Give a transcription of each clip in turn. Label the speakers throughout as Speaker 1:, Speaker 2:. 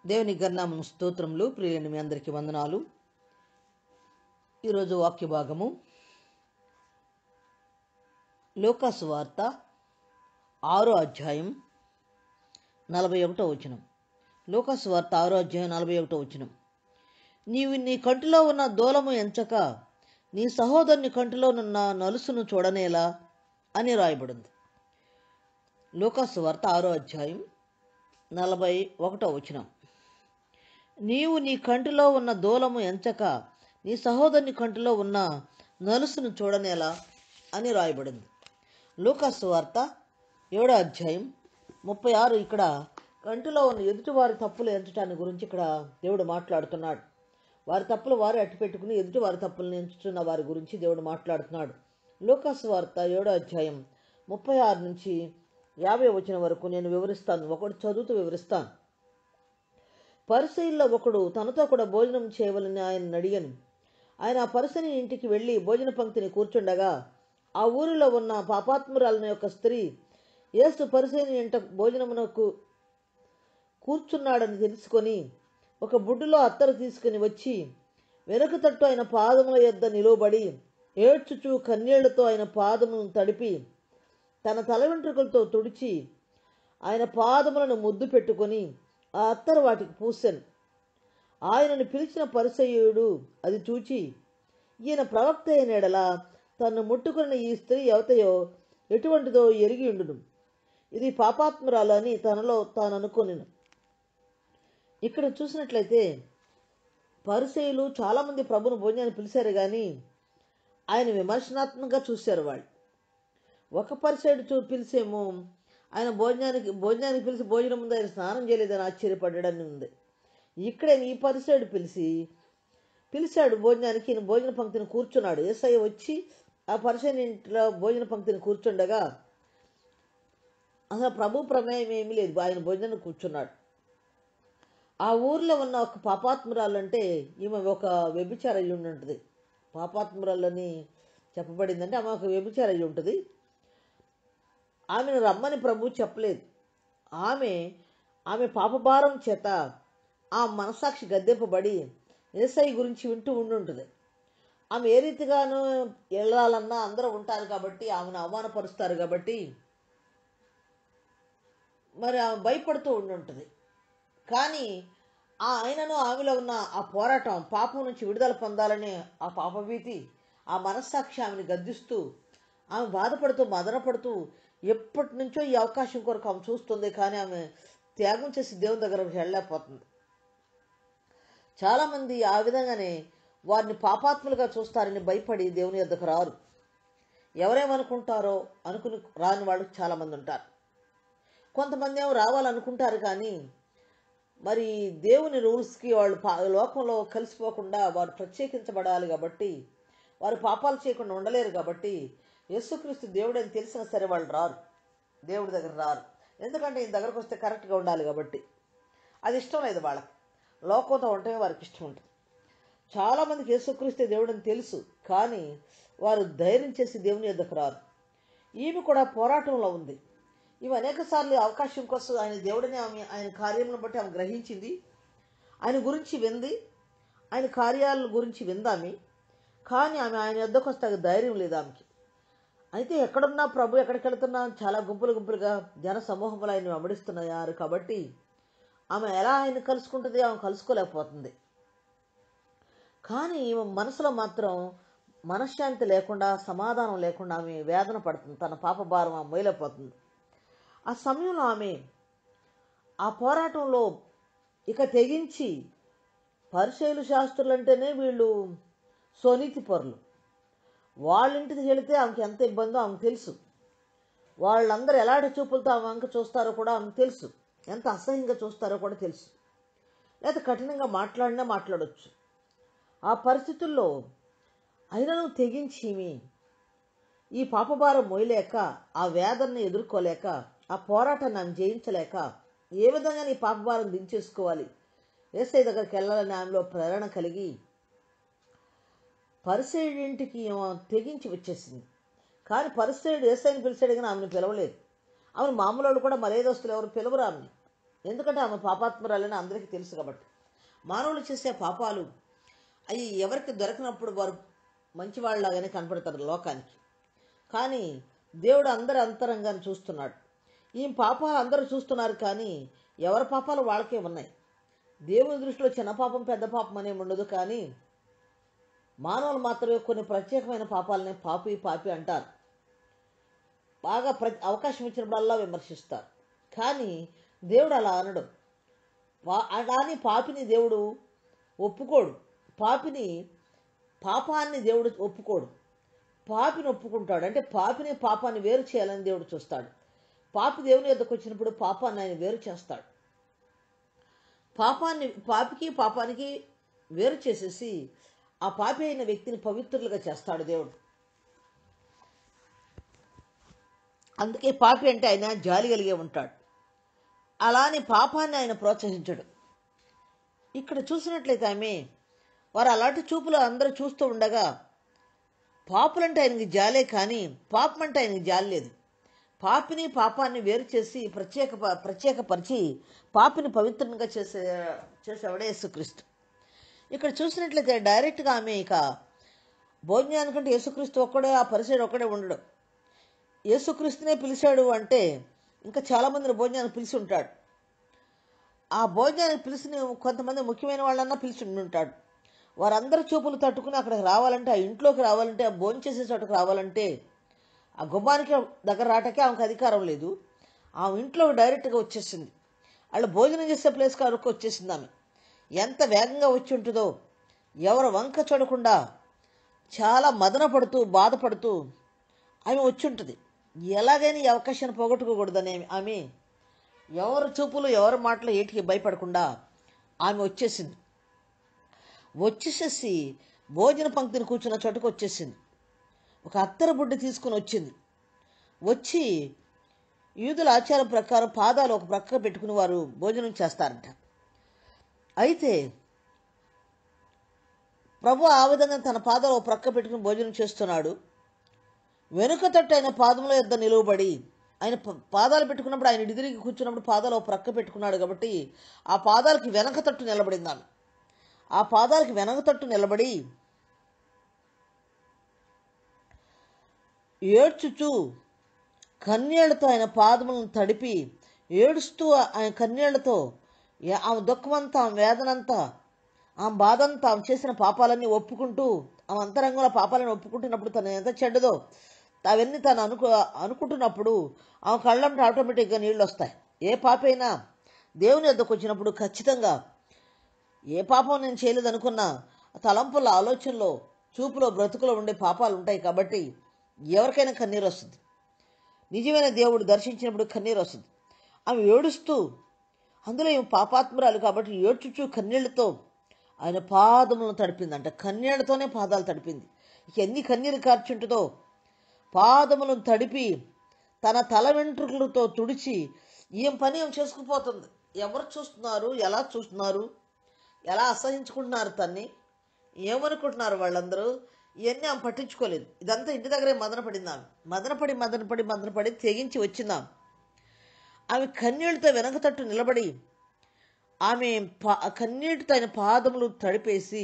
Speaker 1: దేవుని గన్నామం స్తోత్రములు ప్రియుని మీ అందరికీ వందనాలు ఈరోజు వాక్య భాగము లోకాసు వార్త ఆరో అధ్యాయం నలభై ఒకటో వచనం లోకాసు వార్త ఆరో అధ్యాయం నలభై ఒకటో వచనం నీవు నీ కంటిలో ఉన్న దూలము ఎంచక నీ సహోదరుని కంటిలోనున్న నలుసును చూడనేలా అని రాయబడింది లోకాసు వార్త ఆరో అధ్యాయం నలభై ఒకటో వచనం నీవు నీ కంటిలో ఉన్న దూలము ఎంచక నీ సహోదరుని కంటిలో ఉన్న నలుసును చూడనేలా అని రాయబడింది లూకాసు వార్త ఏడో అధ్యాయం ముప్పై ఆరు ఇక్కడ కంటిలో ఉన్న ఎదుటివారి తప్పులు ఎంచటాన్ని గురించి ఇక్కడ దేవుడు మాట్లాడుతున్నాడు వారి తప్పులు వారు అట్టి పెట్టుకుని ఎదుటి వారి తప్పులను ఎంచుతున్న వారి గురించి దేవుడు మాట్లాడుతున్నాడు లూకాసు వార్త ఏడో అధ్యాయం ముప్పై ఆరు నుంచి యాభై వచ్చిన వరకు నేను వివరిస్తాను ఒకటి చదువుతూ వివరిస్తాను పరిసైల్లో ఒకడు తనతో కూడా భోజనం చేయవలని ఆయన అడిగాను ఆయన ఆ పరిసని ఇంటికి వెళ్ళి భోజన పంక్తిని కూర్చుండగా ఆ ఊరిలో ఉన్న పాపాత్మురాలని యొక్క స్త్రీ యేసు పరిసైని ఇంట భోజనమునకు కూర్చున్నాడని తెలుసుకొని ఒక బుడ్డులో అత్తరు తీసుకుని వచ్చి వెనుక తట్టు ఆయన పాదముల యొద్ద నిలువబడి ఏడ్చుచు కన్నీళ్లతో ఆయన పాదములను తడిపి తన తల వెంట్రుకలతో తుడిచి ఆయన పాదములను ముద్దు పెట్టుకొని ఆ అత్తరు వాటికి పూసెను ఆయనను పిలిచిన పరిసయుడు అది చూచి ఈయన ప్రవక్త అయినడలా తను ముట్టుకున్న ఈ స్త్రీ ఎవతయో ఎటువంటిదో ఎరిగి ఉండును ఇది పాపాత్మురాలు అని తనలో తాను అనుకొనిను ఇక్కడ చూసినట్లయితే పరిసయులు చాలామంది ప్రభును భోజనాన్ని పిలిచారు కానీ ఆయన విమర్శనాత్మకంగా చూశారు వాళ్ళు ఒక పరిసైడు చూ పిలిచేమో ఆయన భోజనానికి భోజనానికి పిలిచి భోజనం ముందు ఆయన స్నానం చేయలేదని ఆశ్చర్యపడ్డాడని ఉంది ఇక్కడే ఈ పరిసైడు పిలిచి పిలిచాడు భోజనానికి ఈయన భోజన పంక్తిని కూర్చున్నాడు ఏసఐ వచ్చి ఆ పరిసైన ఇంట్లో భోజన పంక్తిని కూర్చుండగా అసలు ప్రభు ప్రమేయం ఏమీ లేదు ఆయన భోజనం కూర్చున్నాడు ఆ ఊర్లో ఉన్న ఒక పాపాత్మురాలు అంటే ఈమె ఒక వ్యభిచార అయ్యి ఉంటుంది పాపాత్మురాలని చెప్పబడిందంటే ఆమె ఒక వ్యభిచార అయ్యి ఉంటుంది ఆమెను రమ్మని ప్రభు చెప్పలేదు ఆమె ఆమె పాపభారం చేత ఆ మనసాక్షి గద్దెంపబడి ఏసై గురించి వింటూ ఉండుంటుంది ఆమె ఏ రీతిగాను వెళ్ళాలన్నా అందరూ ఉంటారు కాబట్టి ఆమెను అవమానపరుస్తారు కాబట్టి మరి ఆమె భయపడుతూ ఉండుంటుంది కానీ ఆ ఆయనను ఆమెలో ఉన్న ఆ పోరాటం పాపం నుంచి విడుదల పొందాలనే ఆ పాపభీతి ఆ మనస్సాక్షి ఆమెను గద్దిస్తూ ఆమె బాధపడుతూ మదనపడుతూ ఎప్పటి నుంచో ఈ అవకాశం కొరకు ఆమె చూస్తుంది కానీ ఆమె త్యాగం చేసి దేవుని దగ్గరకు వెళ్ళలేకపోతుంది చాలామంది ఆ విధంగానే వారిని పాపాత్ములుగా చూస్తారని భయపడి దేవుని యొద్దకు రారు ఎవరేమనుకుంటారో అనుకుని రాని వాళ్ళు చాలామంది ఉంటారు కొంతమంది ఏమో రావాలనుకుంటారు కానీ మరి దేవుని రూల్స్కి వాళ్ళు పా లోకంలో కలిసిపోకుండా వారు ప్రత్యేకించబడాలి కాబట్టి వారు పాపాలు చేయకుండా ఉండలేరు కాబట్టి యేసుక్రీస్తు దేవుడు అని తెలిసినా సరే వాళ్ళు రారు దేవుడి దగ్గర రారు ఎందుకంటే ఈయన దగ్గరకు వస్తే కరెక్ట్గా ఉండాలి కాబట్టి అది ఇష్టం లేదు వాళ్ళకి లోకంతో ఉండటమే వారికి ఇష్టం ఉంటుంది చాలామందికి యేసుక్రీస్తు దేవుడు అని తెలుసు కానీ వారు ధైర్యం చేసి దేవుని యొద్దకు రారు ఈమె కూడా పోరాటంలో ఉంది ఇవి అనేక సార్లు అవకాశం కోసం ఆయన దేవుడిని ఆమె ఆయన కార్యములను బట్టి ఆమె గ్రహించింది ఆయన గురించి వింది ఆయన కార్యాల గురించి విందామె కానీ ఆమె ఆయన యొద్దకు వస్తే ధైర్యం లేదు ఆమెకి అయితే ఎక్కడున్నా ప్రభు ఎక్కడికి వెళుతున్నా చాలా గుంపులు గుంపులుగా జన సమూహములు ఆయన వెంబడిస్తున్నారు కాబట్టి ఆమె ఎలా ఆయన కలుసుకుంటుంది ఆమె కలుసుకోలేకపోతుంది కానీ ఈమె మనసులో మాత్రం మనశ్శాంతి లేకుండా సమాధానం లేకుండా ఆమె వేదన పడుతుంది తన పాప భారం ఆమె మొయలేకపోతుంది ఆ సమయంలో ఆమె ఆ పోరాటంలో ఇక తెగించి పరిశైలు శాస్త్రులు అంటేనే వీళ్ళు స్వనీతి పరులు వాళ్ళ ఇంటికి వెళితే ఆమెకి ఎంత ఇబ్బందో ఆమెకు తెలుసు వాళ్ళందరూ ఎలాంటి చూపులతో ఆమె అంక చూస్తారో కూడా ఆమెకు తెలుసు ఎంత అసహ్యంగా చూస్తారో కూడా తెలుసు లేదా కఠినంగా మాట్లాడినా మాట్లాడవచ్చు ఆ పరిస్థితుల్లో అయినను తెగించి ఈ పాపభారం మోయలేక ఆ వేదనని ఎదుర్కోలేక ఆ పోరాటాన్ని ఆమె జయించలేక ఏ విధంగా నీ పాపభారం దించేసుకోవాలి ఏసై దగ్గరికి వెళ్ళాలని ఆమెలో ప్రేరణ కలిగి పరిసేయుడి ఇంటికి తెగించి వచ్చేసింది కానీ పరిసేయుడు ఏసైని పిలిచాడు కానీ ఆమెను పిలవలేదు ఆమెను మామూలు కూడా మరేదస్తులు ఎవరు పిలవరు ఆమెని ఎందుకంటే ఆమె పాపాత్మరాలని అందరికీ తెలుసు కాబట్టి మానవులు చేసే పాపాలు అవి ఎవరికి దొరకనప్పుడు వారు మంచివాళ్ళలాగానే కనపడతారు లోకానికి కానీ దేవుడు అందరి అంతరంగాన్ని చూస్తున్నాడు ఈ పాపాలు అందరూ చూస్తున్నారు కానీ ఎవరి పాపాలు వాళ్ళకే ఉన్నాయి దేవుని దృష్టిలో చిన్న పాపం పెద్ద పాపం అనేమి ఉండదు కానీ మానవులు మాత్రమే కొన్ని ప్రత్యేకమైన పాపాలనే పాపి పాపి అంటారు బాగా ప్ర అవకాశం ఇచ్చినప్పుడల్లా విమర్శిస్తారు కానీ దేవుడు అలా అనడు వా- అలాని పాపిని దేవుడు ఒప్పుకోడు పాపిని పాపాన్ని దేవుడు ఒప్పుకోడు పాపిని ఒప్పుకుంటాడు అంటే పాపిని పాపాన్ని వేరు చేయాలని దేవుడు చూస్తాడు పాపి దేవుని ఎద్దకు వచ్చినప్పుడు పాపాన్ని ఆయన వేరు చేస్తాడు పాపాన్ని పాపికి పాపానికి వేరు చేసేసి ఆ పాపి అయిన వ్యక్తిని పవిత్రులుగా చేస్తాడు దేవుడు అందుకే పాపి అంటే ఆయన జాలి కలిగే ఉంటాడు అలాని పాపాన్ని ఆయన ప్రోత్సహించడు ఇక్కడ చూసినట్లయితే ఆమె వారు అలాంటి చూపులు అందరూ చూస్తూ ఉండగా పాపులంటే ఆయనకి జాలే కానీ పాపం అంటే ఆయనకి జాలి లేదు పాపిని పాపాన్ని వేరు చేసి ప్రత్యేక ప్రత్యేకపరిచి పాపిని పవిత్రంగా చేసే చేసేవాడే యేసుక్రీస్తు ఇక్కడ చూసినట్లయితే డైరెక్ట్గా ఆమె ఇక భోజనానికంటే యేసుక్రీస్తు ఒక్కడే ఆ పరిసర ఒక్కడే ఉండడు యేసుక్రీస్తునే పిలిచాడు అంటే ఇంకా చాలామందిని భోజనానికి పిలిచి ఉంటాడు ఆ భోజనానికి పిలిచిన కొంతమంది ముఖ్యమైన వాళ్ళన్నా పిలిచి ఉంటాడు వారందరి చూపులు తట్టుకుని అక్కడికి రావాలంటే ఆ ఇంట్లోకి రావాలంటే ఆ భోజనం చేసే చోటకు రావాలంటే ఆ గుమ్మానికి దగ్గర రావటానికి ఆమెకు అధికారం లేదు ఆమె ఇంట్లో డైరెక్ట్గా వచ్చేసింది వాళ్ళు భోజనం చేసే ప్లేస్ వరకు వచ్చేసింది ఆమె ఎంత వేగంగా వచ్చి ఉంటుందో ఎవరు వంక చూడకుండా చాలా మదన పడుతూ బాధపడుతూ ఆమె వచ్చి ఉంటుంది ఎలాగైనా ఈ అవకాశాన్ని పోగొట్టుకోకూడదని ఆమె ఎవరి చూపులు ఎవరి మాటలు ఏటికి భయపడకుండా ఆమె వచ్చేసింది వచ్చేసేసి భోజన పంక్తిని కూర్చున్న చోటుకు వచ్చేసింది ఒక అత్తర బుడ్డి తీసుకుని వచ్చింది వచ్చి యూదుల ఆచారం ప్రకారం పాదాలు ఒక ప్రక్క పెట్టుకుని వారు భోజనం చేస్తారంట అయితే ప్రభు ఆ విధంగా తన పాదాలు ఒక ప్రక్క పెట్టుకుని భోజనం చేస్తున్నాడు వెనుక తట్టు ఆయన పాదముల యొద్ద నిలువబడి ఆయన ప- పాదాలు పెట్టుకున్నప్పుడు ఆయన ఎదురికి కూర్చున్నప్పుడు పాదాలు ఒక ప్రక్క పెట్టుకున్నాడు కాబట్టి ఆ పాదాలకి వెనక తట్టు నిలబడింది ఆమె ఆ పాదాలకి వెనక తట్టు నిలబడి ఏడ్చుచు కన్నీళ్లతో ఆయన పాదములను తడిపి ఏడుస్తూ ఆయన కన్నీళ్లతో ఏ- ఆమె దుఃఖమంతా ఆమె వేదనంతా ఆమె బాధంతా ఆమె చేసిన పాపాలన్నీ ఒప్పుకుంటూ ఆమె అంతరంగంలో పాపాలను ఒప్పుకుంటున్నప్పుడు తను ఎంత చెడ్డదో అవన్నీ తను అనుకు అనుకుంటున్నప్పుడు ఆమె కళ్ళంటే ఆటోమేటిక్గా నీళ్ళు వస్తాయి ఏ పాపైనా దేవుని వద్దకు వచ్చినప్పుడు ఖచ్చితంగా ఏ పాపం నేను చేయలేదు అనుకున్నా తలంపుల ఆలోచనలో చూపులో బ్రతుకులో ఉండే పాపాలు ఉంటాయి కాబట్టి ఎవరికైనా కన్నీరు వస్తుంది నిజమైన దేవుడు దర్శించినప్పుడు కన్నీరు వస్తుంది ఆమె ఏడుస్తూ అందులో ఈమె పాపాత్మురాలు కాబట్టి ఏడ్చుచు కన్నీళ్లతో ఆయన పాదములను తడిపిందంట కన్నీళ్లతోనే పాదాలు తడిపింది ఇక ఎన్ని కన్నీరు కార్చుంటుందో పాదములను తడిపి తన తల వెంట్రుకలతో తుడిచి ఏం పని ఏం చేసుకుపోతుంది ఎవరు చూస్తున్నారు ఎలా చూస్తున్నారు ఎలా అసహించుకుంటున్నారు తన్ని ఏమనుకుంటున్నారు వాళ్ళందరూ ఇవన్నీ ఆమె పట్టించుకోలేదు ఇదంతా ఇంటి దగ్గరే మదన పడింది ఆమె మదనపడి మదనపడి మదనపడి తెగించి వచ్చిందాం ఆమె కన్నీళ్లతో వెనక తట్టు నిలబడి ఆమె పా కన్నీటితో ఆయన పాదములు తడిపేసి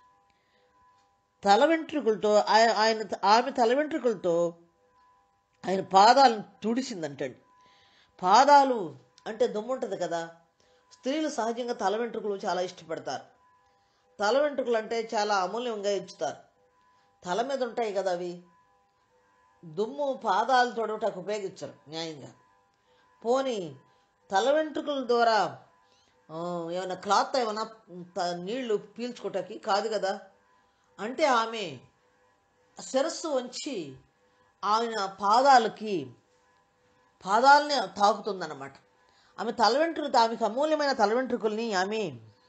Speaker 1: తల వెంట్రుకలతో ఆయ- ఆయన ఆమె తల వెంట్రుకలతో ఆయన పాదాలను తుడిసిందంటండి పాదాలు అంటే దుమ్ము ఉంటుంది కదా స్త్రీలు సహజంగా తల వెంట్రుకలు చాలా ఇష్టపడతారు తల వెంట్రుకలు అంటే చాలా అమూల్యంగా ఇచ్చుతారు తల మీద ఉంటాయి కదా అవి దుమ్ము పాదాలు తొడవటానికి ఉపయోగించరు న్యాయంగా పోని తల వెంట్రుకల ద్వారా ఆ, ఏమైనా క్లాత్ ఏమైనా త- నీళ్లు పీల్చుకోవటానికి కాదు కదా అంటే ఆమె శిరస్సు వంచి ఆయన పాదాలకి పాదాలని తాకుతుందన్నమాట ఆమె తల వెంట్రుకలు ఆమెకు అమూల్యమైన తల వెంట్రుకల్ని ఆమె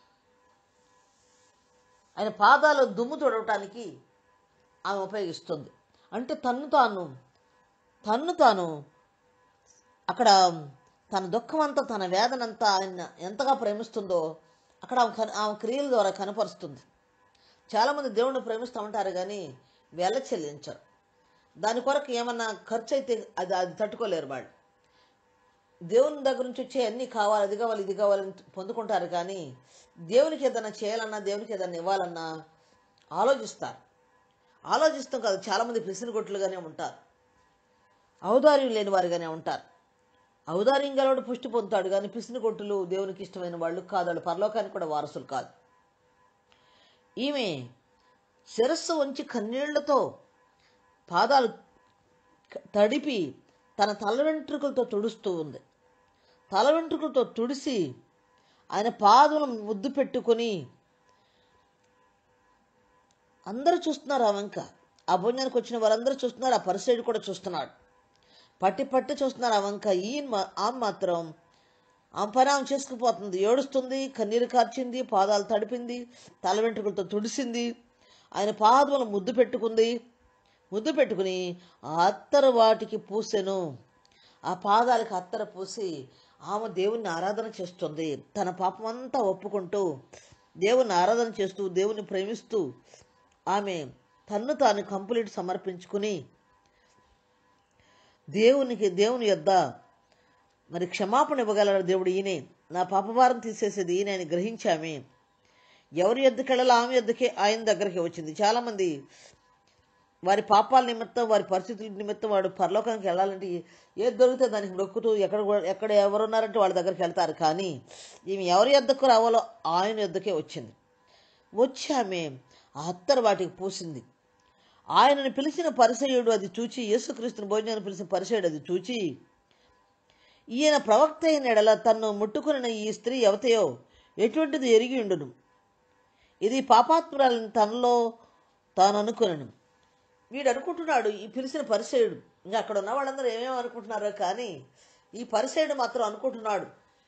Speaker 1: ఆయన పాదాలు దుమ్ము తొడవటానికి ఆమె ఉపయోగిస్తుంది అంటే తన్ను తాను తన్ను తాను అక్కడ తన దుఃఖం అంతా తన వేదనంతా ఆయన ఎంతగా ప్రేమిస్తుందో అక్కడ ఆమె కన- ఆమె క్రియల ద్వారా కనపరుస్తుంది చాలామంది దేవుణ్ణి ప్రేమిస్తూ ఉంటారు కానీ వెల చెల్లించరు దాని కొరకు ఏమన్నా ఖర్చు అయితే అది అది తట్టుకోలేరు వాళ్ళు దేవుని దగ్గర నుంచి వచ్చే అన్నీ కావాలి అది కావాలి ఇది కావాలని పొందుకుంటారు కానీ దేవునికి ఏదైనా చేయాలన్నా దేవునికి ఏదైనా ఇవ్వాలన్నా ఆలోచిస్తారు ఆలోచిస్తాం కాదు చాలామంది పిసినిగొట్లుగానే ఉంటారు ఔదార్యం లేని వారుగానే ఉంటారు ఔదార్యం గలవాడు పుష్టి పొందుతాడు కానీ పిసినిగొట్టులు దేవునికి ఇష్టమైన వాళ్ళు కాదు వాళ్ళు పరలోకానికి కూడా వారసులు కాదు ఈమె శిరస్సు వంచి కన్నీళ్లతో పాదాలు క- తడిపి తన తల వెంట్రుకలతో తుడుస్తూ ఉంది తల వెంట్రుకలతో తుడిసి ఆయన పాదములను ముద్దు పెట్టుకొని అందరూ చూస్తున్నారు ఆ వంక ఆ భోజనానికి వచ్చిన వారందరూ చూస్తున్నారు ఆ పరిసైడు కూడా చూస్తున్నాడు పట్టి పట్టి చూస్తున్నారు ఆ వంక ఈయన మా- ఆమె మాత్రం ఆమె పని ఆమె చేసుకుపోతుంది ఏడుస్తుంది కన్నీరు కార్చింది పాదాలు తడిపింది తల వెంట్రుకలతో తుడిసింది ఆయన పాదములు ముద్దు పెట్టుకుంది ముద్దు పెట్టుకుని ఆ అత్తరు వాటికి పూసెను ఆ పాదాలకు అత్తర పూసి ఆమె దేవుణ్ణి ఆరాధన చేస్తుంది తన పాపం అంతా ఒప్పుకుంటూ దేవుని ఆరాధన చేస్తూ దేవుని ప్రేమిస్తూ ఆమె తన్ను తాను కంప్లీట్ సమర్పించుకుని దేవునికి దేవుని యొద్ద మరి క్షమాపణ ఇవ్వగలడు దేవుడు ఈయనే నా పాపభారం తీసేసేది ఈయన అని గ్రహించామే ఎవరి యొద్దకు వెళ్ళాలో ఆమె యొద్దకే ఆయన దగ్గరికి వచ్చింది చాలామంది వారి పాపాల నిమిత్తం వారి పరిస్థితుల నిమిత్తం వాడు పరలోకానికి వెళ్ళాలంటే ఏది దొరికితే దానికి మొక్కుతూ ఎక్కడ కూడా- ఎక్కడ ఎవరున్నారంటే వాళ్ళ దగ్గరికి వెళ్తారు కానీ ఈమె ఎవరి యొద్దకు రావాలో ఆయన యొద్దకే వచ్చింది వచ్చి ఆమె ఆ అత్తరు వాటికి పూసింది ఆయనను పిలిచిన పరిసయుడు అది చూచి యేసుక్రీస్తుని భోజనాన్ని పిలిచిన పరిసయుడు అది చూచి ఈయన ప్రవక్త అయిన ఎడల తన్ను ముట్టుకున్న ఈ స్త్రీ ఎవతయో ఎటువంటిది ఎరిగి ఉండును ఇది పాపాత్మురాలని తనలో తాను అనుకునను వీడు అనుకుంటున్నాడు ఈ పిలిచిన పరిసయుడు ఇంకా అక్కడ ఉన్న వాళ్ళందరూ ఏమేమి అనుకుంటున్నారో కానీ ఈ పరిసయుడు మాత్రం అనుకుంటున్నాడు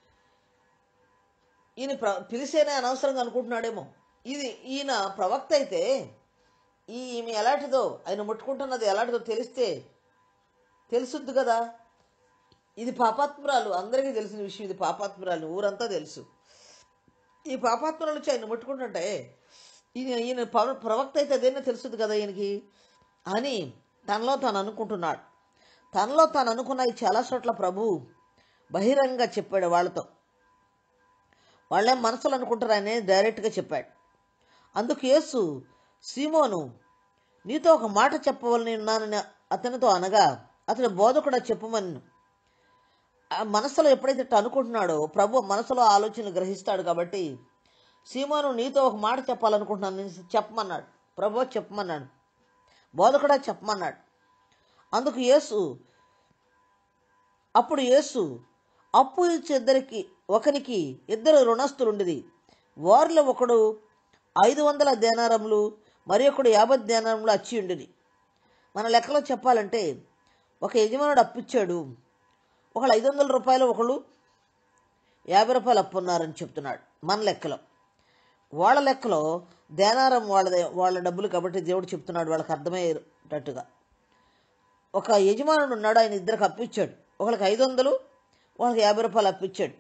Speaker 1: ఈయన ప్ర పిలిచేనే అనవసరంగా అనుకుంటున్నాడేమో ఇది ఈయన ప్రవక్త అయితే ఈ ఈమె ఎలాంటిదో ఆయన ముట్టుకుంటున్నది ఎలాంటిదో తెలిస్తే తెలుసుద్ది కదా ఇది పాపాత్మురాలు అందరికీ తెలిసిన విషయం ఇది పాపాత్మురాలు ఊరంతా తెలుసు ఈ పాపాత్మురాలు వచ్చి ఆయన ముట్టుకుంటుంటే ఈయన ఈయన పవ- ప్రవక్త అయితే అదేనా తెలుసుది కదా ఈయనకి అని తనలో తాను అనుకుంటున్నాడు తనలో తాను అనుకున్నది చాలా చోట్ల ప్రభు బహిరంగంగా చెప్పాడు వాళ్ళతో వాళ్ళేం మనసులో అనుకుంటారు ఆయన డైరెక్ట్గా చెప్పాడు అందుకు యేసు సీమోను నీతో ఒక మాట చెప్పవలని ఉన్నానని అతనితో అనగా అతని బోధకుడా చెప్పమని ఆ మనసులో ఎప్పుడైతే ఇట్ట అనుకుంటున్నాడో ప్రభు మనసులో ఆలోచన గ్రహిస్తాడు కాబట్టి సీమోను నీతో ఒక మాట చెప్పాలనుకుంటున్నాను నేను చెప్పమన్నాడు ప్రభు చెప్పమన్నాడు బోధకుడా చెప్పమన్నాడు అందుకు యేసు అప్పుడు యేసు అప్పు ఇచ్చే ఇద్దరికి ఒకనికి ఇద్దరు రుణస్థులుండిరి వారిలో ఒకడు ఐదు వందల దేనారములు మరి ఒకడు యాభై దేనారములు అచ్చి ఉండిరి మన లెక్కలో చెప్పాలంటే ఒక యజమానుడు అప్పిచ్చాడు ఒకళ్ళు ఐదు వందల రూపాయలు ఒకళ్ళు యాభై రూపాయలు అప్పు ఉన్నారని చెప్తున్నాడు మన లెక్కలో వాళ్ళ లెక్కలో దేనారం వాళ్ళ వాళ్ళ డబ్బులు కాబట్టి దేవుడు చెప్తున్నాడు వాళ్ళకి అర్థమయ్యేటట్టుగా ఒక యజమానుడు ఉన్నాడు ఆయన ఇద్దరికి అప్పిచ్చాడు ఒకళ్ళకి ఐదు వందలు వాళ్ళకి యాభై రూపాయలు అప్పిచ్చాడు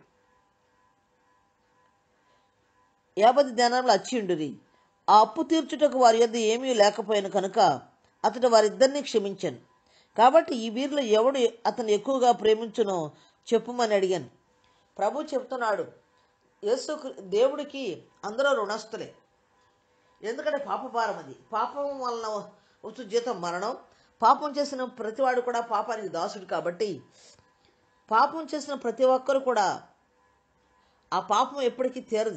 Speaker 1: యాభై ధ్యానంలో అచ్చిండురి ఆ అప్పు తీర్చుటకు వారి యొద్ద ఏమీ లేకపోయాను కనుక అతడు వారిద్దరిని క్షమించాను కాబట్టి ఈ వీరిలో ఎవడు అతను ఎక్కువగా ప్రేమించునో చెప్పుమని అడిగాను ప్రభు చెప్తున్నాడు యేసు దేవుడికి అందరూ రుణస్తులే ఎందుకంటే పాపభారం అది పాపం వలన వచ్చు జీతం మరణం పాపం చేసిన ప్రతివాడు కూడా పాపానికి దాసుడు కాబట్టి పాపం చేసిన ప్రతి ఒక్కరు కూడా ఆ పాపం ఎప్పటికీ తీరదు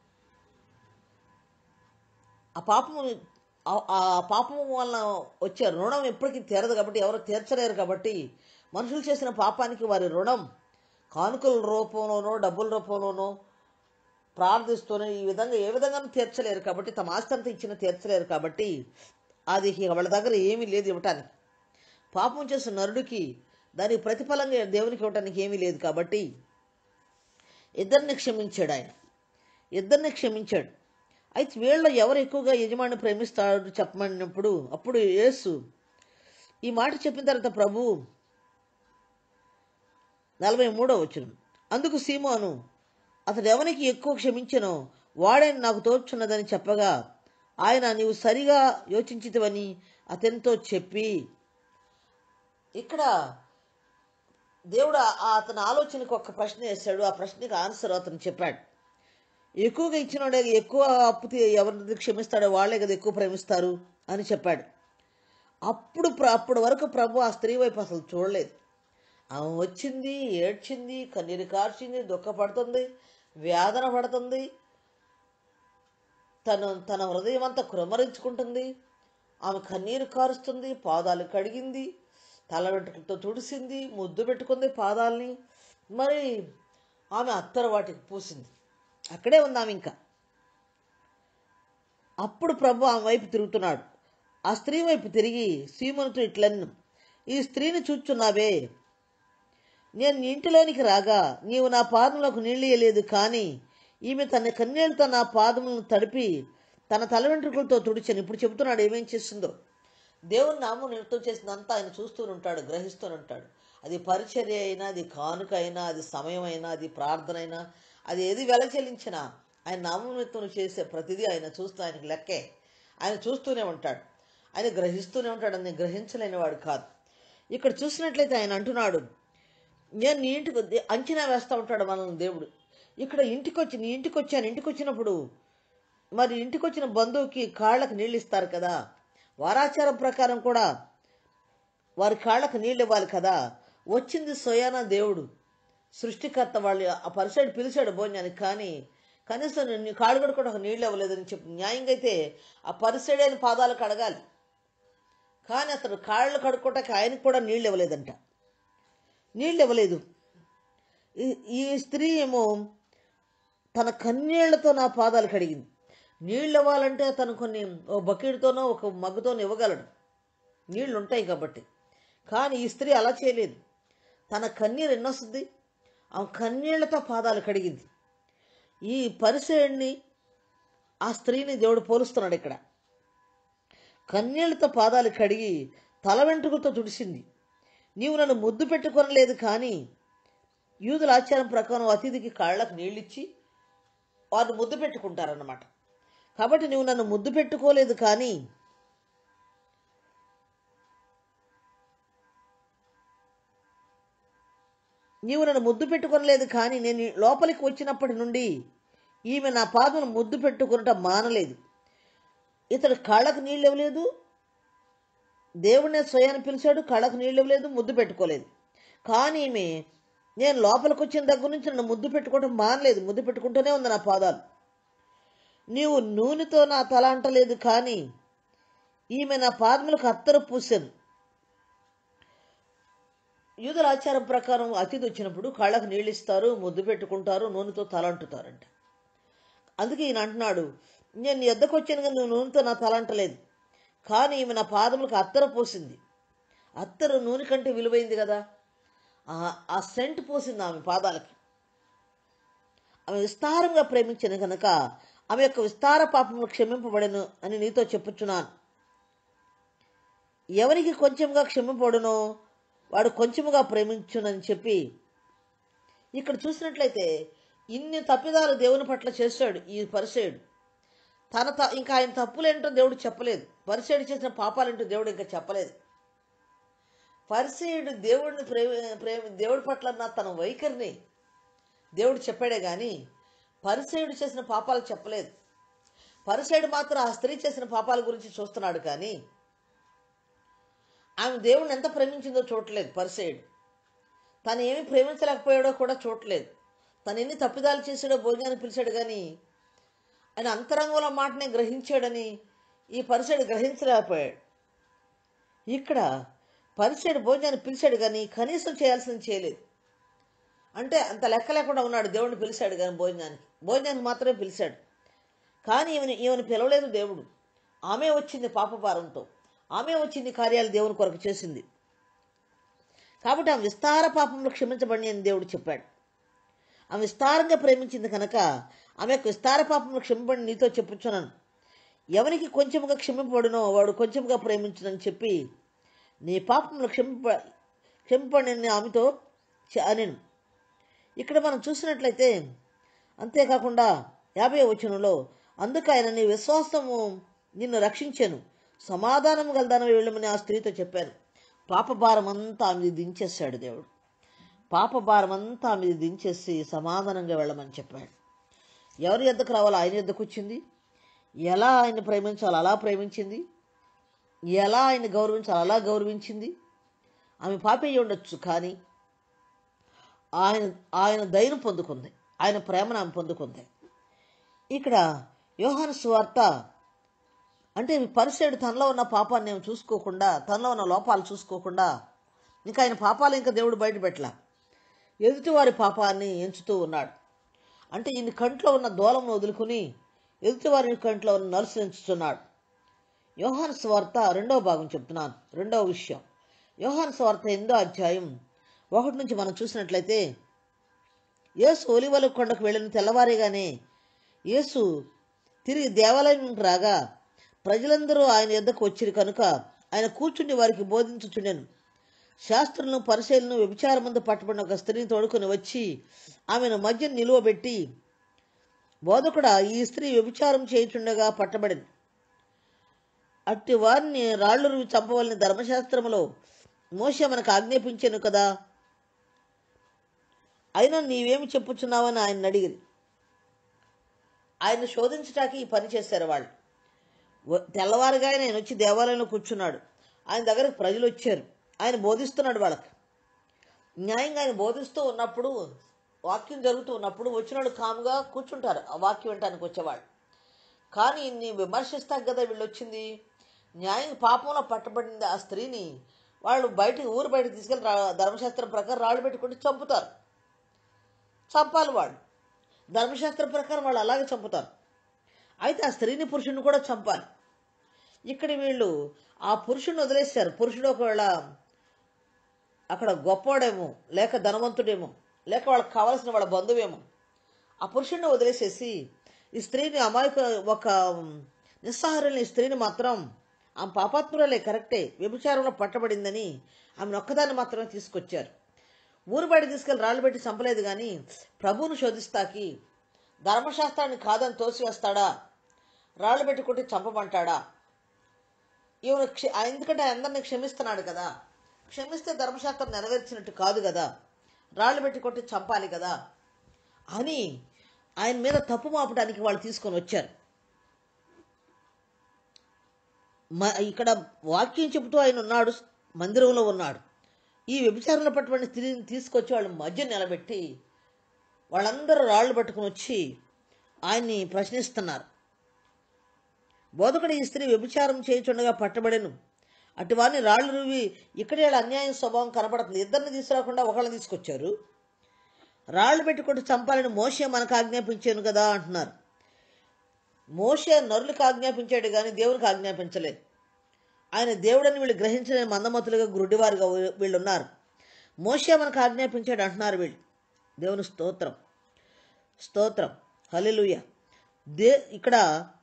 Speaker 1: ఆ పాపం ఆ- ఆ పాపం వలన వచ్చే రుణం ఎప్పటికీ తీరదు కాబట్టి ఎవరు తీర్చలేరు కాబట్టి మనుషులు చేసిన పాపానికి వారి రుణం కానుకల రూపంలోనో డబ్బుల రూపంలోనో ప్రార్థిస్తూనే ఈ విధంగా ఏ విధంగా తీర్చలేరు కాబట్టి తమ ఆస్తి అంతా ఇచ్చిన తీర్చలేరు కాబట్టి అది ఇక వాళ్ళ దగ్గర ఏమీ లేదు ఇవ్వటానికి పాపం చేసిన నరుడికి దానికి ప్రతిఫలంగా దేవునికి ఇవ్వటానికి ఏమీ లేదు కాబట్టి ఇద్దరిని క్షమించాడు ఆయన ఇద్దరిని క్షమించాడు అయితే వీళ్ళలో ఎవరు ఎక్కువగా యజమాని ప్రేమిస్తాడు చెప్పమన్నప్పుడు అప్పుడు యేసు ఈ మాట చెప్పిన తర్వాత ప్రభు నలభై మూడో వచ్చిన అందుకు సీమోను అతడు ఎవరికి ఎక్కువ క్షమించనో వాడే నాకు తోచున్నదని చెప్పగా ఆయన నీవు సరిగా యోచించితవని అతనితో చెప్పి ఇక్కడ దేవుడు ఆ- అతని ఆలోచనకు ఒక ప్రశ్న వేశాడు ఆ ప్రశ్నకి ఆన్సర్ అతను చెప్పాడు ఎక్కువగా ఇచ్చినోడే ఎక్కువ అప్పు తీ- ఎవరిని క్షమిస్తాడో వాళ్ళే కదా ఎక్కువ ప్రేమిస్తారు అని చెప్పాడు అప్పుడు ప్ర- అప్పటి వరకు ప్రభు ఆ స్త్రీ వైపు అసలు చూడలేదు ఆమె వచ్చింది ఏడ్చింది కన్నీరు కార్చింది దుఃఖపడుతుంది వేదన పడుతుంది తను తన హృదయం అంతా కృమరించుకుంటుంది ఆమె కన్నీరు కారుస్తుంది పాదాలు కడిగింది తల వెంట్రుకలతో తుడిసింది ముద్దు పెట్టుకుంది పాదాలని మరి ఆమె అత్తరు వాటికి పూసింది అక్కడే ఉంది ఆమె ఇంకా అప్పుడు ప్రభు ఆమె వైపు తిరుగుతున్నాడు ఆ స్త్రీ వైపు తిరిగి సీమనుతో ఇట్లన్ను ఈ స్త్రీని చూచున్నావే నేను నీ ఇంటిలోనికి రాగా నీవు నా పాదములకు నీళ్ళు ఇయ్యలేదు కానీ ఈమె తన కన్నీళ్లతో నా పాదములను తడిపి తన తల వెంట్రుకలతో తుడిచాను ఇప్పుడు చెబుతున్నాడు ఏమేం చేస్తుందో దేవుని నామం నిమిత్తం చేసినంతా ఆయన చూస్తూనే ఉంటాడు గ్రహిస్తూనే ఉంటాడు అది పరిచర్య అయినా అది కానుక అయినా అది సమయం అయినా అది ప్రార్థన అయినా అది ఏది వెల చెల్లించినా ఆయన నామం నిమిత్తం చేసే ప్రతిదీ ఆయన చూస్తూ ఆయనకు లెక్కే ఆయన చూస్తూనే ఉంటాడు ఆయన గ్రహిస్తూనే ఉంటాడు అని గ్రహించలేని వాడు కాదు ఇక్కడ చూసినట్లయితే ఆయన అంటున్నాడు నేను నీ ఇంటికి వద్ద- అంచనా వేస్తూ ఉంటాడు మనల్ని దేవుడు ఇక్కడ ఇంటికి వచ్చి నీ ఇంటికి వచ్చాను ఇంటికి వచ్చినప్పుడు మరి ఇంటికి వచ్చిన బంధువుకి కాళ్ళకు నీళ్ళు ఇస్తారు కదా వారాచారం ప్రకారం కూడా వారి కాళ్ళకు నీళ్ళు ఇవ్వాలి కదా వచ్చింది సోయానా దేవుడు సృష్టికర్త వాళ్ళు ఆ పరిసైడ్ పిలిచాడు భోజనానికి కానీ కనీసం నీ కాళ్ళు కడుక్కోవడం ఒక నీళ్ళు ఇవ్వలేదని చెప్పి న్యాయంగా అయితే ఆ పరిసైడైన పాదాలకు అడగాలి కానీ అతడు కాళ్ళు కడుక్కోవటానికి ఆయనకు కూడా నీళ్ళు ఇవ్వలేదంట నీళ్ళు ఇవ్వలేదు ఈ- ఈ స్త్రీ ఏమో తన కన్నీళ్లతో నా పాదాలు కడిగింది నీళ్ళు ఇవ్వాలంటే తను కొన్ని ఒక బకెట్తోనో ఒక మగ్గుతోనో ఇవ్వగలడు నీళ్ళు ఉంటాయి కాబట్టి కానీ ఈ స్త్రీ అలా చేయలేదు తన కన్నీరు ఎన్నొస్తుంది ఆ కన్నీళ్లతో పాదాలు కడిగింది ఈ పరిచయాన్ని ఆ స్త్రీని దేవుడు పోలుస్తున్నాడు ఇక్కడ కన్నీళ్లతో పాదాలు కడిగి తల వెంట్రుకలతో తుడిసింది నీవు నన్ను ముద్దు పెట్టుకొనలేదు కానీ యూదుల ఆచారం ప్రకారం అతిథికి కాళ్ళకు నీళ్ళిచ్చి వారు ముద్దు పెట్టుకుంటారన్నమాట కాబట్టి నువ్వు నన్ను ముద్దు పెట్టుకోలేదు కానీ నీవు నన్ను ముద్దు పెట్టుకొనలేదు కానీ నేను ఈ లోపలికి వచ్చినప్పటి నుండి ఈమె నా పాదను ముద్దు పెట్టుకునట మానలేదు ఇతడు కాళ్ళకు నీళ్ళు ఇవ్వలేదు దేవుడినే స్వయాన్ని పిలిచాడు కళ్ళకు నీళ్ళు ఇవ్వలేదు ముద్దు పెట్టుకోలేదు కానీ ఈమె నేను లోపలికి వచ్చిన దగ్గర నుంచి నన్ను ముద్దు పెట్టుకోవడం మానలేదు ముద్దు పెట్టుకుంటూనే ఉంది నా పాదాలు నీవు నూనెతో నా తల అంటలేదు కానీ ఈమె నా పాదములకు అత్తరు పూసాను యూదుల ఆచారం ప్రకారం అతిథి వచ్చినప్పుడు కళ్ళకు నీళ్ళు ఇస్తారు ముద్దు పెట్టుకుంటారు నూనెతో తల అంటుతారంట అందుకే ఈయన అంటున్నాడు నేను నీ ఎద్దకు వచ్చాను కానీ నువ్వు నూనెతో నా తల అంటలేదు కానీ ఈమె నా పాదములకు అత్తర పోసింది అత్తరు నూనె కంటే విలువైంది కదా ఆ- ఆ సెంట్ పోసింది ఆమె పాదాలకి ఆమె విస్తారంగా ప్రేమించిన కనుక ఆమె యొక్క విస్తార పాపములు క్షమింపబడను అని నీతో చెప్పుచున్నాను ఎవరికి కొంచెంగా క్షమింపబడునో వాడు కొంచెముగా ప్రేమించునని చెప్పి ఇక్కడ చూసినట్లయితే ఇన్ని తప్పిదాలు దేవుని పట్ల చేశాడు ఈ పరిచయుడు తన త ఇంకా ఆయన తప్పులేంటో దేవుడు చెప్పలేదు పరిచయుడు చేసిన పాపాలేంటో దేవుడు ఇంకా చెప్పలేదు పరిచయుడు దేవుడిని ప్రేమ ప్రేమ దేవుడి పట్ల ఉన్న తన వైఖరిని దేవుడు చెప్పాడే కానీ పరిచయుడు చేసిన పాపాలు చెప్పలేదు పరిచయుడు మాత్రం ఆ స్త్రీ చేసిన పాపాల గురించి చూస్తున్నాడు కానీ ఆమె దేవుడిని ఎంత ప్రేమించిందో చూడలేదు పరిచయుడు తను ఏమి ప్రేమించలేకపోయాడో కూడా చూడలేదు తను ఎన్ని తప్పిదాలు చేశాడో భోజనాన్ని పిలిచాడు కానీ ఆయన అంతరంగంలో మాటనే గ్రహించాడని ఈ పరిచయుడు గ్రహించలేకపోయాడు ఇక్కడ పరిచయుడు భోజనాన్ని పిలిచాడు కానీ కనీసం చేయాల్సింది చేయలేదు అంటే అంత లెక్క లేకుండా ఉన్నాడు దేవుడిని పిలిచాడు కానీ భోజనానికి భోజనానికి మాత్రమే పిలిచాడు కానీ ఈమెను ఈమెను పిలవలేదు దేవుడు ఆమె వచ్చింది పాపభారంతో ఆమె వచ్చింది కార్యాలు దేవుని కొరకు చేసింది కాబట్టి ఆమె విస్తార పాపంలో క్షమించబడి అని దేవుడు చెప్పాడు ఆమె విస్తారంగా ప్రేమించింది కనుక ఆమె యొక్క విస్తార పాపంలో క్షమింపబడి నీతో చెప్పుచున్నాను ఎవరికి కొంచెముగా క్షమింపబడునో వాడు కొంచెముగా ప్రేమించునని చెప్పి నీ పాపంలో క్షమింప క్షమింపండి అని ఆమెతో అనెను ఇక్కడ మనం చూసినట్లయితే అంతేకాకుండా యాభై వచనంలో అందుకు ఆయన నీ విశ్వాసము నిన్ను రక్షించాను సమాధానం గలదానవి వెళ్ళమని ఆ స్త్రీతో చెప్పాను పాపభారం అంతా ఆమె దించేశాడు దేవుడు పాప భారం అంతా మీద దించేసి సమాధానంగా వెళ్ళమని చెప్పాడు ఎవరి ఎద్దకు రావాలో ఆయన ఎద్దకు వచ్చింది ఎలా ఆయన ప్రేమించాలో అలా ప్రేమించింది ఎలా ఆయన గౌరవించాలో అలా గౌరవించింది ఆమె పాపయ్య ఉండొచ్చు కానీ ఆయన ఆయన దయను పొందుకుంది ఆయన ప్రేమను ఆమె పొందుకుంది ఇక్కడ యోహాను స్వార్త అంటే పరిసైడు తనలో ఉన్న పాపాన్ని ఏమి చూసుకోకుండా తనలో ఉన్న లోపాలు చూసుకోకుండా ఇంకా ఆయన పాపాలు ఇంకా దేవుడు బయటపెట్టలా ఎదుటివారి పాపాన్ని ఎంచుతూ ఉన్నాడు అంటే ఈయన కంట్లో ఉన్న దూలంను వదులుకుని ఎదుటివారి కంట్లో ఉన్న నలుసు ఎంచుతున్నాడు యోహాను స్వార్త రెండవ భాగం చెప్తున్నాను రెండవ విషయం యోహాను స్వార్త ఎనిమిదో అధ్యాయం ఒకటి నుంచి మనం చూసినట్లయితే యేసు ఒలివల కొండకు వెళ్ళిన తెల్లవారిగానే యేసు తిరిగి దేవాలయం నుండి రాగా ప్రజలందరూ ఆయన ఎద్దకు వచ్చిరు కనుక ఆయన కూర్చుని వారికి బోధించుచుండెను శాస్త్రులను పరిశీలన వ్యభిచారం ముందు పట్టబడిన ఒక స్త్రీని తోడుకొని వచ్చి ఆమెను మధ్య నిలువబెట్టి బోధకుడా ఈ స్త్రీ వ్యభిచారం చేయుచుండగా పట్టబడింది అట్టి వారిని రాళ్ళు రువి చంపవలని ధర్మశాస్త్రములో మోస మనకు ఆజ్ఞాపించాను కదా అయినా నీవేమి చెప్పుచున్నావని ఆయన అడిగిరి ఆయన శోధించటానికి ఈ పని చేశారు వాళ్ళు వ- తెల్లవారుగా ఆయన వచ్చి దేవాలయంలో కూర్చున్నాడు ఆయన దగ్గరకు ప్రజలు వచ్చారు ఆయన బోధిస్తున్నాడు వాళ్ళకి న్యాయంగా ఆయన బోధిస్తూ ఉన్నప్పుడు వాక్యం జరుగుతూ ఉన్నప్పుడు వచ్చినాడు కాముగా కూర్చుంటారు ఆ వాక్యం వినటానికి వచ్చేవాళ్ళు కానీ నీ విమర్శిస్తాక కదా వీళ్ళు వచ్చింది న్యాయం పాపంలో పట్టబడింది ఆ స్త్రీని వాళ్ళు బయటికి ఊరు బయటకు తీసుకెళ్ళి రా- ధర్మశాస్త్రం ప్రకారం రాళ్ళు పెట్టుకుంటే చంపుతారు చంపాలి వాళ్ళు ధర్మశాస్త్రం ప్రకారం వాళ్ళు అలాగే చంపుతారు అయితే ఆ స్త్రీని పురుషుని కూడా చంపాలి ఇక్కడ వీళ్ళు ఆ పురుషుని వదిలేశారు పురుషుడు ఒకవేళ అక్కడ గొప్పవాడేమో లేక ధనవంతుడేమో లేక వాళ్ళకి కావాల్సిన వాళ్ళ బంధువేమో ఆ పురుషుడిని వదిలేసేసి ఈ స్త్రీని అమాయక ఒక నిస్సహారుని స్త్రీని మాత్రం ఆమె పాపాత్మురాలే కరెక్టే వ్యభిచారంలో పట్టబడిందని ఆమెను ఒక్కదాన్ని మాత్రమే తీసుకొచ్చారు ఊరు బయట తీసుకెళ్లి రాళ్ళు పెట్టి చంపలేదు కానీ ప్రభువును శోధిస్తాకి ధర్మశాస్త్రాన్ని కాదని తోసివేస్తాడా రాళ్ళు పెట్టి కొట్టి చంపమంటాడా ఈమెను క్ష ఆ- ఎందుకంటే ఆయన అందరిని క్షమిస్తున్నాడు కదా క్షమిస్తే ధర్మశాస్త్రం నెరవేర్చినట్టు కాదు కదా రాళ్ళు పెట్టి కొట్టి చంపాలి కదా అని ఆయన మీద తప్పు మాపడానికి వాళ్ళు తీసుకొని వచ్చారు మ ఇక్కడ వాక్యం చెబుతూ ఆయన ఉన్నాడు మందిరంలో ఉన్నాడు ఈ వ్యభిచారంలో పట్టుబడిన స్త్రీని తీసుకొచ్చి వాళ్ళ మధ్య నిలబెట్టి వాళ్ళందరూ రాళ్ళు పట్టుకుని వచ్చి ఆయన్ని ప్రశ్నిస్తున్నారు బోధకుడు ఈ స్త్రీ వ్యభిచారం చేయుచుండగా పట్టబడెను అటు వారిని రాళ్ళు రువి ఇక్కడే వాళ్ళ అన్యాయం స్వభావం కనపడుతుంది ఇద్దరిని తీసుకురాకుండా ఒకళ్ళని తీసుకొచ్చారు రాళ్ళు పెట్టుకుంటూ చంపాలని మోసే మనకు ఆజ్ఞాపించాను కదా అంటున్నారు మోసే నరులకు ఆజ్ఞాపించాడు కానీ దేవునికి ఆజ్ఞాపించలేదు ఆయన దేవుడని వీళ్ళు గ్రహించిన మందమతులుగా గురుడివారుగా వీళ్ళు ఉన్నారు మోసే మనకు ఆజ్ఞాపించాడు అంటున్నారు వీళ్ళు దేవుని స్తోత్రం స్తోత్రం హల్లెలూయా దే ఇక్కడ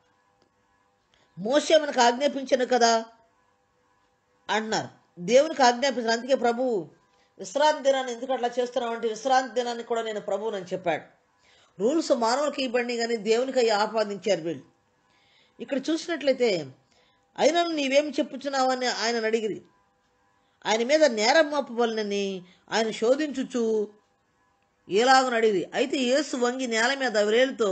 Speaker 1: మోసే మనకు ఆజ్ఞాపించను కదా అంటున్నారు దేవునికి ఆజ్ఞాపించారు అందుకే ప్రభు విశ్రాంతి దినాన్ని ఎందుకు అట్లా చేస్తున్నావు అంటే విశ్రాంతి దినాన్ని కూడా నేను ప్రభువునని చెప్పాడు రూల్స్ మానవులకి ఇవ్వండి కానీ దేవునికి అవి ఆపాదించారు వీళ్ళు ఇక్కడ చూసినట్లయితే అయినా నీవేమి చెప్పుచున్నావని ఆయన అడిగిరి ఆయన మీద నేరం మోపవలనని ఆయన శోధించుచు ఎలాగని అడిగిరి అయితే యేసు వంగి నేల మీద వ్రేలుతో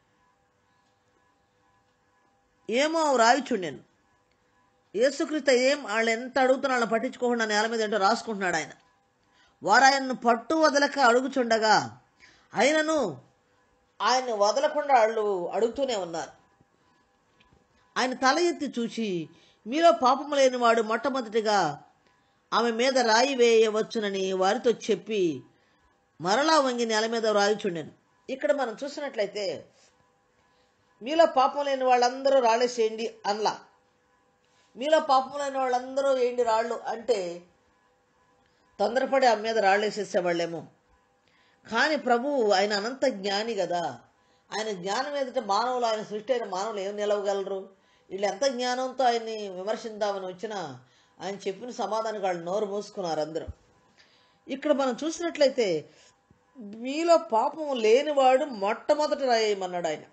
Speaker 1: ఏమో రాయిచుండెను యేసుక్రీస్తు ఏం వాళ్ళు ఎంత అడుగుతున్నా వాళ్ళని పట్టించుకోకుండా నేల మీద ఏంటో రాసుకుంటున్నాడు ఆయన వారు ఆయన్ను పట్టు వదలక అడుగుచుండగా ఆయనను ఆయన్ని వదలకుండా వాళ్ళు అడుగుతూనే ఉన్నారు ఆయన తల ఎత్తి చూచి మీలో పాపము లేనివాడు మొట్టమొదటిగా ఆమె మీద రాయి వేయవచ్చునని వారితో చెప్పి మరలా వంగి నేల మీద రాయిచుండెను ఇక్కడ మనం చూసినట్లయితే మీలో పాపం లేని వాళ్ళందరూ రాళ్ళేసేయండి అనలా మీలో పాపం లేని వాళ్ళందరూ ఏంటి రాళ్ళు అంటే తొందరపడి ఆమె మీద రాళ్ళు వేసేసేవాళ్ళేమో కానీ ప్రభువు ఆయన అనంత జ్ఞాని కదా ఆయన జ్ఞానం ఎదుట మానవులు ఆయన సృష్టి అయిన మానవులు ఏం నిలవగలరు వీళ్ళు ఎంత జ్ఞానంతో ఆయన్ని విమర్శిద్దామని వచ్చినా ఆయన చెప్పిన సమాధానం వాళ్ళు నోరు మూసుకున్నారు అందరూ ఇక్కడ మనం చూసినట్లయితే మీలో పాపం లేనివాడు మొట్టమొదటి రాయమన్నాడు ఆయన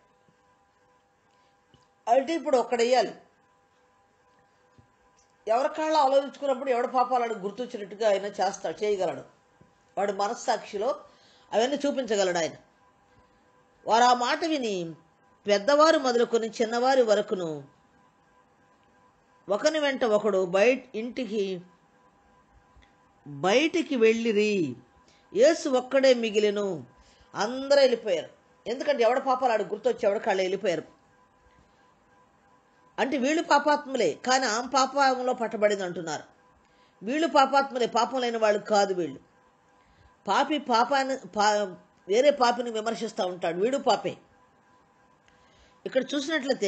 Speaker 1: అంటే ఇప్పుడు ఒక్కడేయాలి ఎవరి కాళ్ళు ఆలోచించుకున్నప్పుడు ఎవడ పాపాలను గుర్తొచ్చినట్టుగా ఆయన చేస్తాడు చేయగలడు వాడి మనస్సాక్షిలో అవన్నీ చూపించగలడు ఆయన వారు ఆ మాట విని పెద్దవారు మొదలుకొని చిన్నవారి వరకును ఒకని వెంట ఒకడు బయట ఇంటికి బయటికి వెళ్ళిరి యేసు ఒక్కడే మిగిలిను అందరూ వెళ్ళిపోయారు ఎందుకంటే ఎవడ పాపాలు ఆడు గుర్తొచ్చి ఎవడ కాళ్ళు వెళ్ళిపోయారు అంటే వీళ్ళు పాపాత్ములే కానీ ఆమె పాపంలో పట్టబడింది అంటున్నారు వీళ్ళు పాపాత్ములే పాపం లేని వాళ్ళు కాదు వీళ్ళు పాపి పాపాన్ని పా వేరే పాపిని విమర్శిస్తూ ఉంటాడు వీడు పాపే ఇక్కడ చూసినట్లయితే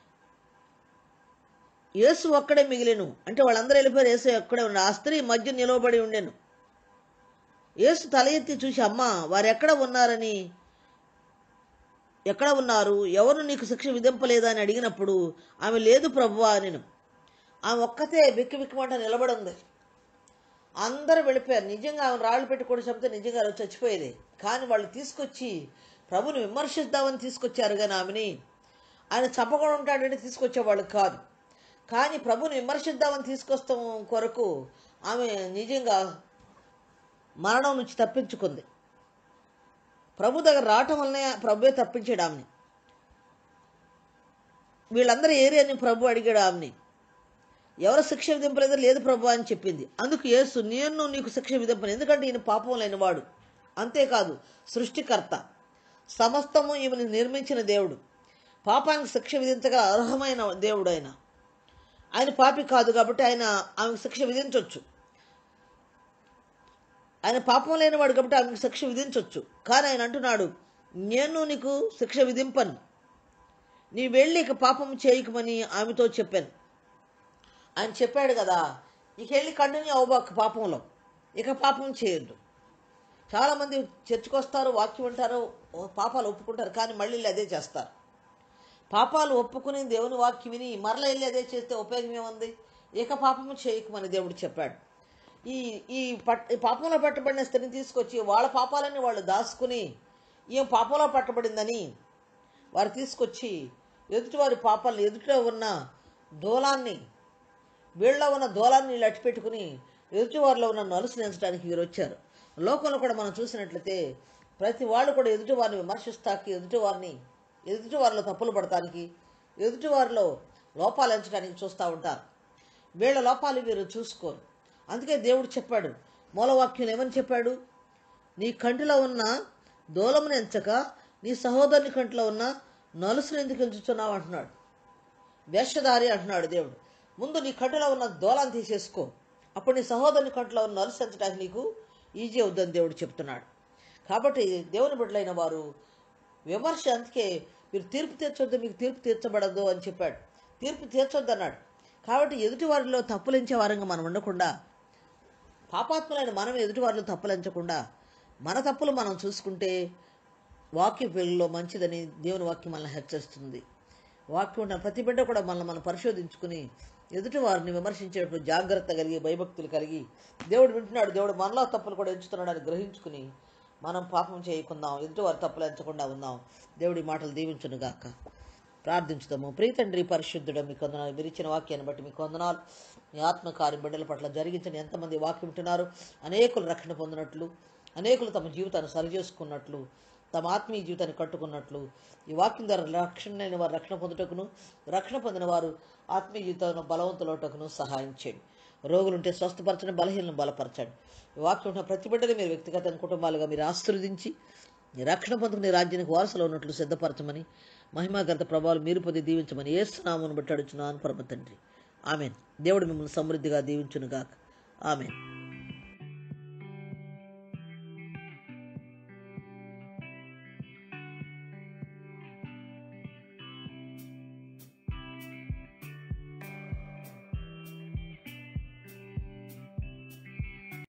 Speaker 1: యేసు ఒక్కడే మిగిలేను అంటే వాళ్ళందరూ వెళ్ళిపోయారు యేసు ఒక్కడే ఉన్నాడు ఆ స్త్రీ మధ్య నిలవబడి ఉండెను యేసు తల ఎత్తి చూసి అమ్మ వారు ఎక్కడ ఉన్నారని ఎక్కడ ఉన్నారు ఎవరు నీకు శిక్ష విధింపలేదా అని అడిగినప్పుడు ఆమె లేదు ప్రభువా నేను ఆమె ఒక్కతే బిక్కి బిక్కుమంట నిలబడి ఉంది అందరూ వెళ్ళిపోయారు నిజంగా ఆమె రాళ్ళు పెట్టుకోవడం చెప్తే నిజంగా ఆమె చచ్చిపోయేది కానీ వాళ్ళు తీసుకొచ్చి ప్రభుని విమర్శిద్దామని తీసుకొచ్చారు కానీ ఆమెని ఆయన చంపకుండా ఉంటాడంటే తీసుకొచ్చేవాళ్ళు కాదు కానీ ప్రభుని విమర్శిద్దామని తీసుకొస్తాం కొరకు ఆమె నిజంగా మరణం నుంచి తప్పించుకుంది ప్రభు దగ్గర రావటం వల్లనే ప్రభువే తప్పించాడు ఆమెని వీళ్ళందరూ ఏరియాని ప్రభు అడిగాడు ఆమెని ఎవరు శిక్ష విధింపలేదో లేదు ప్రభు అని చెప్పింది అందుకు యేసు నేను నీకు శిక్ష విధింపను ఎందుకంటే ఈయన పాపం లేనివాడు అంతేకాదు సృష్టికర్త సమస్తము ఈమెను నిర్మించిన దేవుడు పాపానికి శిక్ష విధించగల అర్హమైన దేవుడు ఆయన ఆయన పాపి కాదు కాబట్టి ఆయన ఆమెకు శిక్ష విధించవచ్చు ఆయన పాపం లేనివాడు కాబట్టి ఆమెకు శిక్ష విధించవచ్చు కానీ ఆయన అంటున్నాడు నేను నీకు శిక్ష విధింపను నీ వెళ్ళి ఇక పాపం చేయకమని ఆమెతో చెప్పాను ఆయన చెప్పాడు కదా ఇక వెళ్ళి కంటిన్యూ అవ్వబాక పాపంలో ఇక పాపం చేయొద్దు చాలామంది చర్చకు వస్తారు వాక్యం వింటారు ఓ పాపాలు ఒప్పుకుంటారు కానీ మళ్ళీ వెళ్ళి అదే చేస్తారు పాపాలు ఒప్పుకుని దేవుని వాక్యం విని మరల వెళ్ళి అదే చేస్తే ఉపయోగం ఏముంది ఇక పాపము చేయకమని దేవుడు చెప్పాడు ఈ ఈ పట్ ఈ పాపంలో పట్టబడిన స్త్రీని తీసుకొచ్చి వాళ్ళ పాపాలన్నీ వాళ్ళు దాచుకుని ఈమె పాపంలో పట్టబడిందని వారు తీసుకొచ్చి ఎదుటి వారి పాపాలను ఎదుట ఉన్న దూలాన్ని వీళ్ళ ఉన్న దూలాన్ని వీళ్ళు అట్టి పెట్టుకుని ఎదుటి వారిలో ఉన్న నలుసు నెంచడానికి వీరు వచ్చారు లోకంలో కూడా మనం చూసినట్లయితే ప్రతి వాళ్ళు కూడా ఎదుటి వారిని విమర్శిస్తాకి ఎదుటి వారిని ఎదుటి వారిలో తప్పులు పడటానికి ఎదుటి వారిలో లోపాలు ఎంచడానికి చూస్తూ ఉంటారు వీళ్ళ లోపాలు వీరు చూసుకోరు అందుకే దేవుడు చెప్పాడు మూలవాక్యం ఏమని చెప్పాడు నీ కంటిలో ఉన్న దూలమును ఎంచక నీ సహోదరుని కంటిలో ఉన్న నలుసును ఎందుకు ఎంచుతున్నావు అంటున్నాడు వేషధారి అంటున్నాడు దేవుడు ముందు నీ కంటిలో ఉన్న దూలాన్ని తీసేసుకో అప్పుడు నీ సహోదరుని కంటిలో ఉన్న నలుసు ఎంచడానికి నీకు ఈజీ అవుద్దని దేవుడు చెప్తున్నాడు కాబట్టి దేవుని బిడ్డలైన వారు విమర్శ అందుకే మీరు తీర్పు తీర్చొద్దు మీకు తీర్పు తీర్చబడదు అని చెప్పాడు తీర్పు తీర్చొద్దు అన్నాడు కాబట్టి ఎదుటి వారిలో తప్పులించే వారంగా మనం ఉండకుండా పాపాత్ములైన మనం ఎదుటి వారిలో తప్పులించకుండా మన తప్పులు మనం చూసుకుంటే వాక్య పెళ్ళిలో మంచిదని దేవుని వాక్యం మనల్ని హెచ్చరిస్తుంది వాక్యం ఉన్న ప్రతి బిడ్డ కూడా మనల్ని మనం పరిశోధించుకుని ఎదుటి వారిని విమర్శించేటప్పుడు జాగ్రత్త కలిగి భయభక్తులు కలిగి దేవుడు వింటున్నాడు దేవుడు మనలో తప్పులు కూడా ఎంచుతున్నాడని గ్రహించుకుని మనం పాపం చేయకుందాం ఎదుటి వారి తప్పులు ఎంచకుండా ఉందాం దేవుడి మాటలు దీవించును గాక ప్రార్థించుదాము ప్రీతండ్రి పరిశుద్ధుడు మీకు వందనాలు మీరు ఇచ్చిన వాక్యాన్ని బట్టి మీకు వందనాలు మీ ఆత్మకార్యం బిడ్డల పట్ల జరిగించిన ఎంతమంది వాక్యం వింటున్నారు అనేకులు రక్షణ పొందినట్లు అనేకులు తమ జీవితాన్ని సరిచేసుకున్నట్లు తమ ఆత్మీయ జీవితాన్ని కట్టుకున్నట్లు ఈ వాక్యం ద్వారా రక్షణ లేని వారు రక్షణ పొందుటకును రక్షణ పొందిన వారు ఆత్మీయ జీవితంలో బలవంతులవుటకును సహాయం చేయండి రోగులుంటే స్వస్థపరచండి బలహీనను బలపరచండి ఈ వాక్యం ఉన్న ప్రతి బిడ్డని మీరు వ్యక్తిగత కుటుంబాలుగా మీరు ఆశీర్వదించి నీ రక్షణ పొందుకునే రాజ్యానికి వారసులో ఉన్నట్లు సిద్ధపరచమని మహిమాగత ప్రభావాలు మీరు పొంది దీవించమని ఏసునామను బట్టి అడుచున్నాను పరమ తండ్రి ఆమెన్ దేవుడు మిమ్మల్ని సమృద్ధిగా దీవించునుగాక ఆమెన్